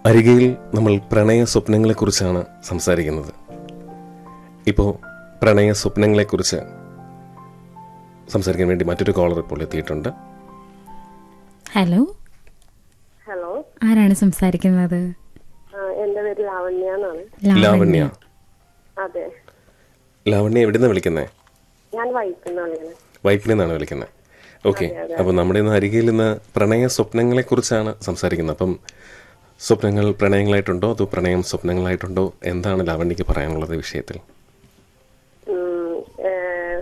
അരികയിൽ നമ്മൾ പ്രണയ സ്വപ്നങ്ങളെക്കുറിച്ചാണ് സംസാരിക്കുന്നത് ഇപ്പോൾ പ്രണയ സ്വപ്നങ്ങളെക്കുറിച്ച് സംസാരിക്കാൻ വേണ്ടി മറ്റൊരു കോളർ ഇപ്പോൾ എത്തിയിട്ടുണ്ട് ഹലോ ഹലോ ആരാണ് സംസാരിക്കുന്നത് ആ, എന്റെ പേര് ലാവണ്യ എന്നാണ് ലാവണ്യ അതെ ലാവണ്യ എവിടുന്ന വിളിക്കുന്നേ ഞാൻ വൈകുന്നാണ് ഇങ്ങനെ വൈപ്പിൽ നിന്നാണ് വിളിക്കുന്നത് ഓക്കെ അപ്പോൾ നമ്മുടെ ഇന്ന് അരികയിൽ ഇന്ന് പ്രണയ സ്വപ്നങ്ങളെക്കുറിച്ചാണ് സംസാരിക്കുന്നത് അപ്പം സ്വപ്നങ്ങൾ പ്രണയങ്ങളായിട്ടുണ്ടോ അതോ പ്രണയം സ്വപ്നങ്ങളായിട്ടുണ്ടോ എന്താണ് ലാവണ്യക്ക് പറയാനുള്ളത് ഈ വിഷയത്തിൽ